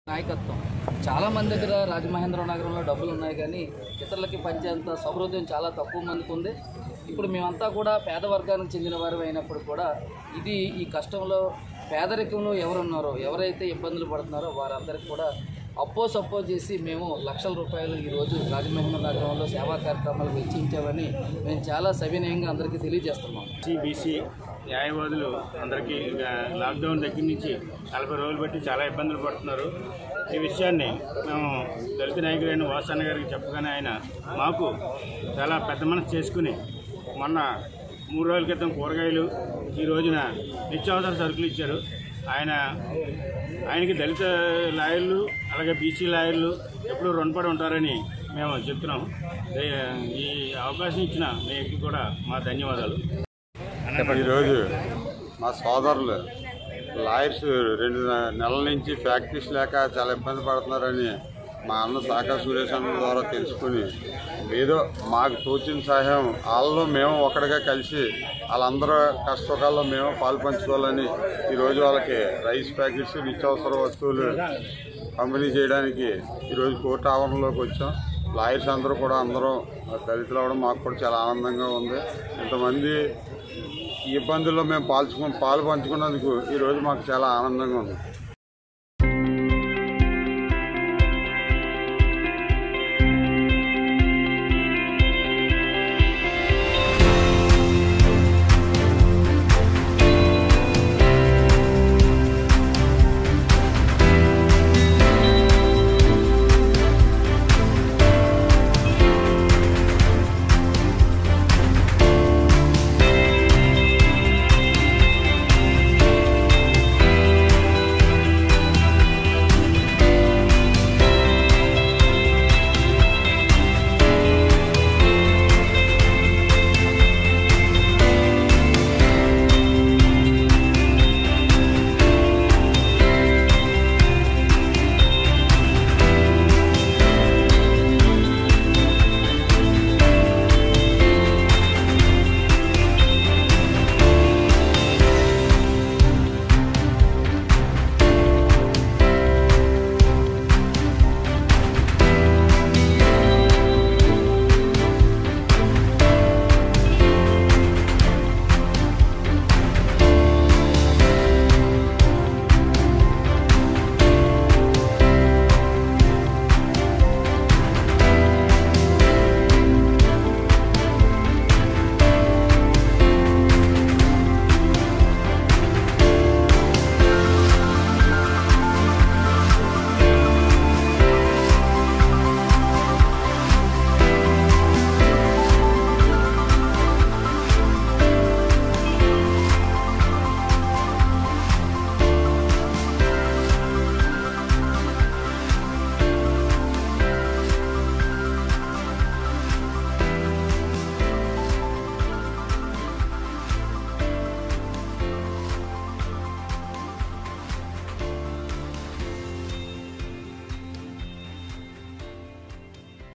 నాయకత్వం చాలా మంది దగ్గర రాజమహేంద్ర నగరంలో డబ్బులు ఉన్నాయి కానీ ఇతరులకి పంచేంత సౌహృదయం చాలా తక్కువ మందికి ఉంది ఇప్పుడు మేమంతా కూడా పేద వర్గానికి చెందిన వారు అయినప్పుడు కూడా ఇది ఈ కష్టంలో పేదరికంలో ఎవరున్నారో ఎవరైతే ఇబ్బందులు పడుతున్నారో వారందరికీ కూడా అప్పో సప్పో చేసి మేము లక్షల రూపాయలు ఈరోజు రాజమహేంద్ర నగరంలో సేవా కార్యక్రమాలు వెచ్చించామని మేము చాలా సవినయంగా అందరికీ తెలియజేస్తున్నాం బీసీ న్యాయవాదులు అందరికీ ఆ, లాక్డౌన్ దగ్గర నుంచి నలభై రోజులు బట్టి చాలా ఇబ్బందులు పడుతున్నారు ఈ విషయాన్ని మేము దళిత నాయకుడైన వాసన్న గారికి చెప్పగానే ఆయన మాకు చాలా పెద్ద మనసు చేసుకుని మొన్న మూడు రోజుల క్రితం కూరగాయలు ఈ రోజున నిత్యావసర సరుకులు ఇచ్చారు ఆయన ఆయనకి దళిత లాయర్లు అలాగే బీసీ లాయర్లు ఎప్పుడూ రుణపడి ఉంటారని మేము చెప్తున్నాం దే- ఈ అవకాశం ఇచ్చిన మీకు కూడా మా ధన్యవాదాలు ఈరోజు మా సోదరులు లాయర్స్ రెండు నెలల నుంచి ప్రాక్టీస్ లేక చాలా ఇబ్బంది పడుతున్నారని మా అన్న శాఖ సురేష్ అన్న ద్వారా తెలుసుకుని ఏదో మాకు తోచిన సహాయం వాళ్ళలో మేము ఒకటిగా కలిసి వాళ్ళందరూ కష్టసుఖాల్లో మేము పాలు పంచుకోవాలని ఈరోజు వాళ్ళకి రైస్ ప్యాకెట్స్ నిత్యావసర వస్తువులు పంపిణీ చేయడానికి ఈరోజు కోర్టు ఆవరణలోకి వచ్చాం లాయర్స్ అందరూ కూడా అందరూ దళితులు అవ్వడం మాకు కూడా చాలా ఆనందంగా ఉంది ఇంతమంది ఈ ఇబ్బందుల్లో మేము పాల్చుకు పాలు పంచుకున్నందుకు ఈరోజు మాకు చాలా ఆనందంగా ఉంది